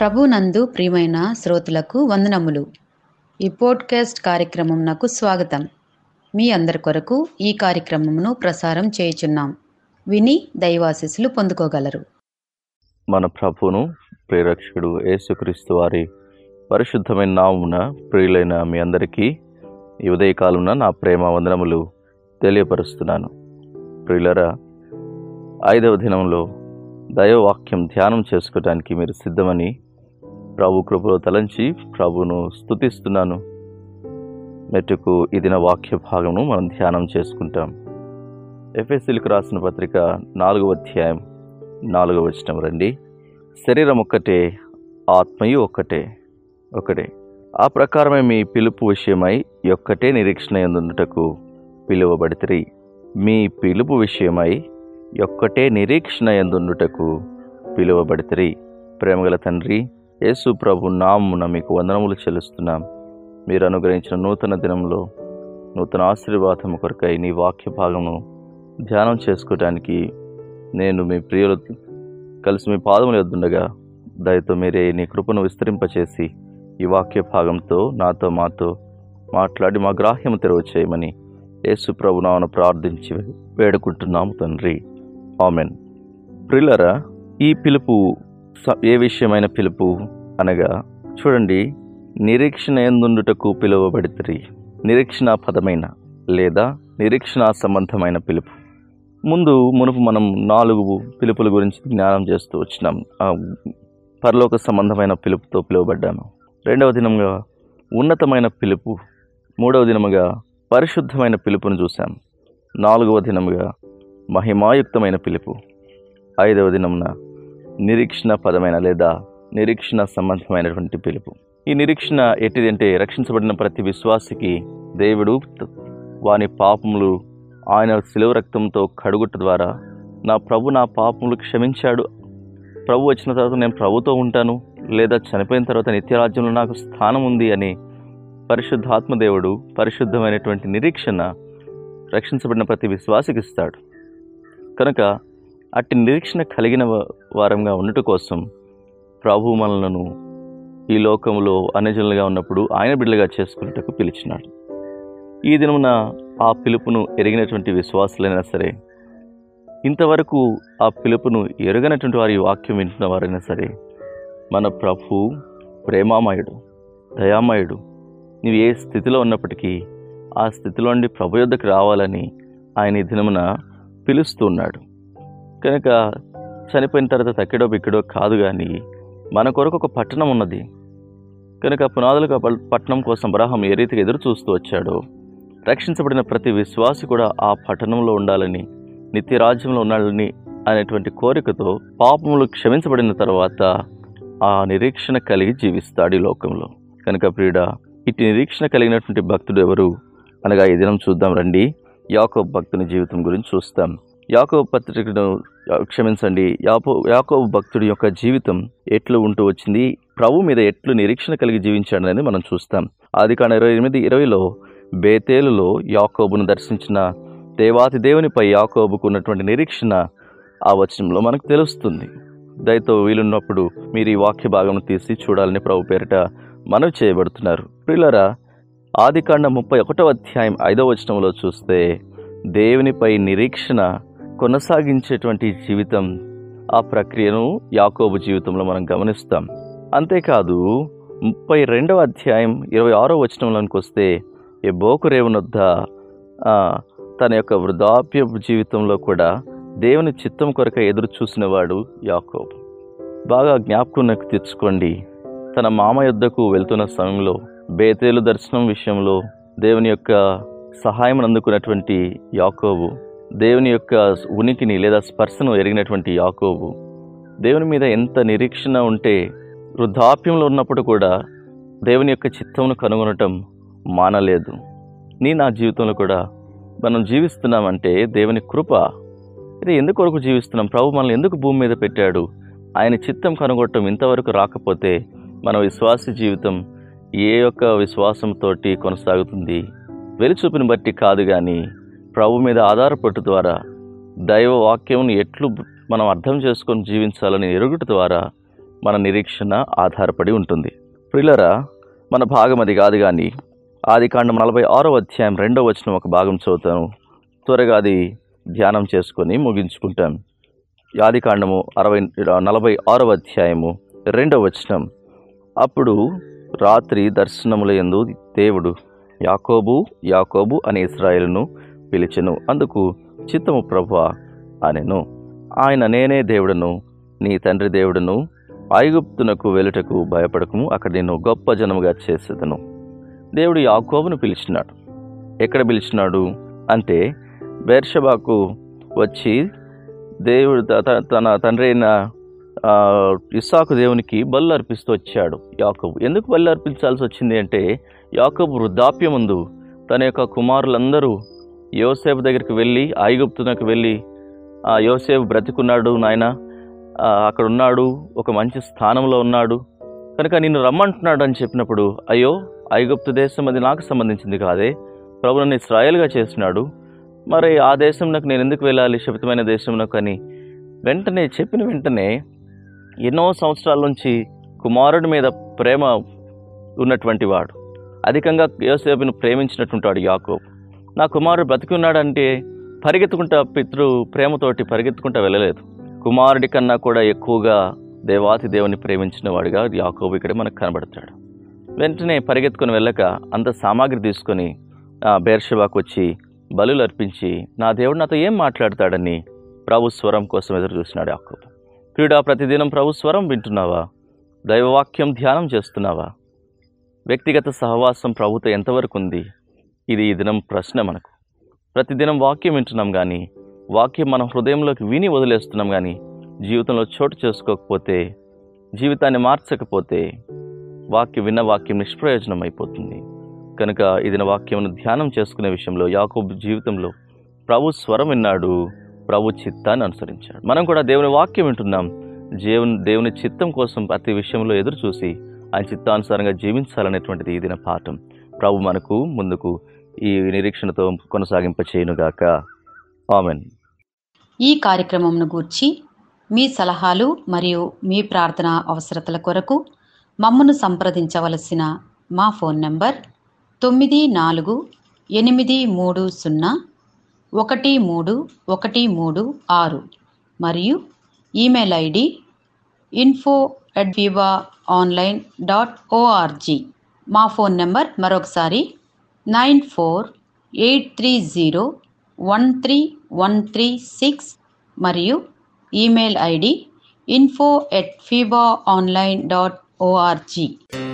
ప్రభునందు ప్రియమైన శ్రోతలకు వందనములు ఈ పోడ్కాస్ట్ కార్యక్రమం నాకు స్వాగతం మీ అందరి కొరకు ఈ కార్యక్రమమును ప్రసారం చేయుచున్నాం విని దైవాశీస్సులు పొందుకోగలరు మన ప్రభువును ప్రేరక్షకుడు యేసుక్రీస్తు వారి పరిశుద్ధమైన నామున ప్రియులైన మీ అందరికీ ఈ ఉదయకాలంన నా ప్రేమ వందనములు తెలియపరుస్తున్నాను ప్రియులరా ఐదవ దినంలో దైవవాక్యం ధ్యానం చేసుకోవడానికి మీరు సిద్ధమని ప్రభు కృపలో తలంచి ప్రభును స్తుతిస్తున్నాను మెట్టుకు ఈ దిన వాక్య భాగమును మనం ధ్యానం చేసుకుంటాం ఎఫ్ఎస్సీలకు రాసిన పత్రిక నాలుగవ అధ్యాయం నాలుగవ వచనం రండి శరీరం ఒక్కటే ఆత్మయు ఒక్కటే ఒకటే ఆ ప్రకారమే మీ పిలుపు విషయమై ఒక్కటే నిరీక్షణ ఎందుటకు పిలువబడితిరి మీ పిలుపు విషయమై ఒక్కటే నిరీక్షణ ఎందుటకు పిలువబడితిరి ప్రేమగల తండ్రి యేసు ప్రభు నామున మీకు వందనములు చెల్లిస్తున్నాం మీరు అనుగ్రహించిన నూతన దినంలో నూతన ఆశీర్వాదం కొరకై నీ వాక్య భాగమును ధ్యానం చేసుకోవడానికి నేను మీ ప్రియులు కలిసి మీ పాదములు ఎద్దుండగా దయతో మీరే నీ కృపను విస్తరింపచేసి ఈ వాక్య భాగంతో నాతో మాతో మాట్లాడి మా గ్రాహ్యము తెరవ చేయమని యేసు ప్రభునామను ప్రార్థించి వేడుకుంటున్నాము తండ్రి ఆమెన్ ప్రిల్లరా ఈ పిలుపు స- ఏ విషయమైన పిలుపు అనగా చూడండి నిరీక్షణ ఎందుటకు పిలువబడితిరి నిరీక్షణ పదమైన లేదా నిరీక్షణ సంబంధమైన పిలుపు ముందు మునుపు మనం నాలుగు పిలుపుల గురించి జ్ఞానం చేస్తూ వచ్చినాం ఆ పరలోక సంబంధమైన పిలుపుతో పిలువబడ్డాము రెండవ దినముగా ఉన్నతమైన పిలుపు మూడవ దినముగా పరిశుద్ధమైన పిలుపును చూసాం నాలుగవ దినముగా మహిమాయుక్తమైన పిలుపు ఐదవ దినమున నిరీక్షణ పదమైన లేదా నిరీక్షణ సంబంధమైనటువంటి పిలుపు ఈ నిరీక్షణ ఎట్టిదంటే రక్షించబడిన ప్రతి విశ్వాసికి దేవుడు త- వాని పాపములు ఆయన శిలువ రక్తంతో కడుగుట ద్వారా నా ప్రభు నా పాపములు క్షమించాడు ప్రభు వచ్చిన తర్వాత నేను ప్రభుతో ఉంటాను లేదా చనిపోయిన తర్వాత నిత్యరాజ్యంలో నాకు స్థానం ఉంది అని పరిశుద్ధాత్మదేవుడు పరిశుద్ధమైనటువంటి నిరీక్షణ రక్షించబడిన ప్రతి విశ్వాసికి ఇస్తాడు కనుక అట్టి నిరీక్షణ కలిగిన వా- వారంగా ఉండట కోసం ప్రభు మనలను ఈ లోకంలో అన్యజనులుగా ఉన్నప్పుడు ఆయన బిడ్డలుగా చేసుకున్నట్టుకు పిలిచినాడు ఈ దినమున ఆ పిలుపును ఎరిగినటువంటి విశ్వాసులైనా సరే ఇంతవరకు ఆ పిలుపును ఎరగనటువంటి వారి వాక్యం వింటున్న వారైనా సరే మన ప్రభు ప్రేమామయుడు దయామయుడు నీవు ఏ స్థితిలో ఉన్నప్పటికీ ఆ స్థితిలో నుండి ప్రభు యొద్దకు రావాలని ఆయన ఈ దినమున పిలుస్తున్నాడు కనుక చనిపోయిన తర్వాత తక్కిడో బిక్కిడో కాదు కానీ మన కొరకు ఒక పట్టణం ఉన్నది కనుక పునాదులకు ఆ పల్- పట్టణం కోసం అబ్రహాం ఏ రీతిగా ఎదురు చూస్తూ వచ్చాడో రక్షించబడిన ప్రతి విశ్వాసి కూడా ఆ పట్టణంలో ఉండాలని నిత్య రాజ్యంలో ఉండాలని అనేటువంటి కోరికతో పాపములు క్షమించబడిన తర్వాత ఆ నిరీక్షణ కలిగి జీవిస్తాడు ఈ లోకంలో కనుక ప్రియుడ ఇటు నిరీక్షణ కలిగినటువంటి భక్తుడు ఎవరు అనగా ఈ దినం చూద్దాం రండి యాకోబు భక్తుని జీవితం గురించి చూస్తాం యాకోబు పత్రికను క్షమించండి యాపో యాకోబు భక్తుడి యొక్క జీవితం ఎట్లు ఉంటూ వచ్చింది ప్రభు మీద ఎట్లు నిరీక్షణ కలిగి జీవించాడనేది మనం చూస్తాం ఆది కాండ ఇరవై ఎనిమిది ఇరవైలో బేతేలులో యాకోబును దర్శించిన దేవాతి దేవునిపై యాకోబుకు ఉన్నటువంటి నిరీక్షణ ఆ వచనంలో మనకు తెలుస్తుంది దయతో వీలున్నప్పుడు మీరు ఈ వాక్య భాగం తీసి చూడాలని ప్రభు పేరిట మనవి చేయబడుతున్నారు ప్రియులరా ఆదికాండ ముప్పై ఒకటో అధ్యాయం ఐదవ వచనంలో చూస్తే దేవునిపై నిరీక్షణ కొనసాగించేటువంటి జీవితం ఆ ప్రక్రియను యాకోబు జీవితంలో మనం గమనిస్తాం అంతేకాదు ముప్పై రెండవ అధ్యాయం ఇరవై ఆరో వచనంలోనికి వస్తే ఏ బోకురేవునొద్ద ఆ, తన యొక్క వృద్ధాప్య జీవితంలో కూడా దేవుని చిత్తం కొరక ఎదురు చూసినవాడు యాకోబు బాగా జ్ఞాపకం నాకు తెచ్చుకోండి తన మామ యొద్దకు వెళ్తున్న సమయంలో బేతేలు దర్శనం విషయంలో దేవుని యొక్క సహాయం అందుకున్నటువంటి యాకోబు దేవుని యొక్క ఉనికిని లేదా స్పర్శను ఎరిగినటువంటి యాకోబు దేవుని మీద ఎంత నిరీక్షణ ఉంటే వృద్ధాప్యంలో ఉన్నప్పుడు కూడా దేవుని యొక్క చిత్తమును కనుగొనటం మానలేదు నీ నా జీవితంలో కూడా మనం జీవిస్తున్నామంటే దేవుని కృప ఇది ఎందుకు కొరకు జీవిస్తున్నాం ప్రభు మనల్ని ఎందుకు భూమి మీద పెట్టాడు ఆయన చిత్తం కనుగొట్టడం ఇంతవరకు రాకపోతే మన విశ్వాస జీవితం ఏ యొక్క విశ్వాసంతో కొనసాగుతుంది వెలుచూపుని బట్టి కాదు కానీ ప్రభు మీద ఆధారపట్టు ద్వారా దైవ వాక్యం ఎట్లు మనం అర్థం చేసుకొని జీవించాలని ఎరుగుట ద్వారా మన నిరీక్షణ ఆధారపడి ఉంటుంది ప్రిలరా మన భాగం అది కాదు కానీ ఆది కాండం నలభై ఆరో అధ్యాయం రెండో వచనం ఒక భాగం చదువుతాను త్వరగా అది ధ్యానం చేసుకొని ముగించుకుంటాం ఆది కాండము అరవై నలభై ఆరవ అధ్యాయము రెండవ వచనం అప్పుడు రాత్రి దర్శనముల యందు దేవుడు యాకోబు యాకోబు అనే ఇస్రాయేలును పిలిచెను అందుకు చిత్తము ప్రభు అనెను ఆయన నేనే దేవుడను నీ తండ్రి దేవుడను ఐగుప్తునకు వెలుటకు భయపడకము అక్కడ నిన్ను గొప్ప జనముగా చేసేదను దేవుడు యాకోబును పిలిచినాడు ఎక్కడ పిలిచినాడు అంటే బేర్షబాకు వచ్చి దేవుడు త- త- తన తండ్రి అయిన ఆ, ఇస్సాకు దేవునికి బలు అర్పిస్తూ వచ్చాడు యాకోబు ఎందుకు బలు అర్పించాల్సి వచ్చింది అంటే యాకోబు వృద్ధాప్యం ముందు తన యొక్క కుమారులందరూ యోసేపు దగ్గరికి వెళ్ళి ఐగుప్తునకు వెళ్ళి ఆ యోసేపు బ్రతికున్నాడు నాయన ఆ, అక్కడ ఉన్నాడు ఒక మంచి స్థానంలో ఉన్నాడు కనుక నిన్ను రమ్మంటున్నాడు అని చెప్పినప్పుడు అయ్యో ఐగుప్తు దేశం అది నాకు సంబంధించింది కాదే ప్రభు నన్ను ఇస్రాయేల్గా చేసినాడు మరి ఆ దేశంలోకి నేను ఎందుకు వెళ్ళాలి శపితమైన దేశంలోకి అని వెంటనే చెప్పిన వెంటనే ఎన్నో సంవత్సరాల నుంచి కుమారుడి మీద ప్రేమ ఉన్నటువంటి వాడు అధికంగా యోసేపును ప్రేమించినటువంటి వాడు యాకోబు నా కుమారుడు బతికి ఉన్నాడంటే పరిగెత్తుకుంటా పితృ ప్రేమతోటి పరిగెత్తుకుంటా వెళ్ళలేదు కుమారుడి కన్నా కూడా ఎక్కువగా దేవాతి దేవుని ప్రేమించిన వాడిగా యాకోబు ఇక్కడ మనకు కనబడతాడు వెంటనే పరిగెత్తుకొని వెళ్ళక అంత సామాగ్రి తీసుకొని ఆ బేర్షబాకు వచ్చి బలులు అర్పించి నా దేవుడు నాతో ఏం మాట్లాడతాడని ప్రభు స్వరం కోసం ఎదురు చూసినాడు యాకోబు క్రీడా ప్రతిదినం ప్రభు స్వరం వింటున్నావా దైవవాక్యం ధ్యానం చేస్తున్నావా వ్యక్తిగత సహవాసం ప్రభుతో ఎంతవరకు ఉంది ఇది ఈ దినం ప్రశ్న మనకు ప్రతిదినం వాక్యం వింటున్నాం కానీ వాక్యం మన హృదయంలోకి విని వదిలేస్తున్నాం కానీ జీవితంలో చోటు చేసుకోకపోతే జీవితాన్ని మార్చకపోతే వాక్యం విన్న వాక్యం నిష్ప్రయోజనం అయిపోతుంది కనుక ఇది నా వాక్యమును ధ్యానం చేసుకునే విషయంలో యాకోబు జీవితంలో ప్రభు స్వరం విన్నాడు ప్రభు చిత్తాన్ని అనుసరించాడు మనం కూడా దేవుని వాక్యం వింటున్నాం దేవుని దేవుని చిత్తం కోసం ప్రతి విషయంలో ఎదురు చూసి ఆయన చిత్తానుసారంగా జీవించాలనేటువంటిది ఈ దిన పాఠం ప్రభు మనకు ముందుకు ఈ నిరీక్షణతో కొనసాగింప చేయనుగాక ఆమెన్ ఈ కార్యక్రమంను గూర్చి మీ సలహాలు మరియు మీ ప్రార్థన అవసరతల కొరకు మమ్మను సంప్రదించవలసిన మా ఫోన్ నంబర్ తొమ్మిది నాలుగు ఎనిమిది మూడు సున్నా ఒకటి మూడు ఒకటి మూడు ఆరు మరియు email ID info at viva online dot ORG మా ఫోన్ నెంబర్ మరొకసారి nine four eight three zero one three one three six మరియు email ID info at viva online dot ORG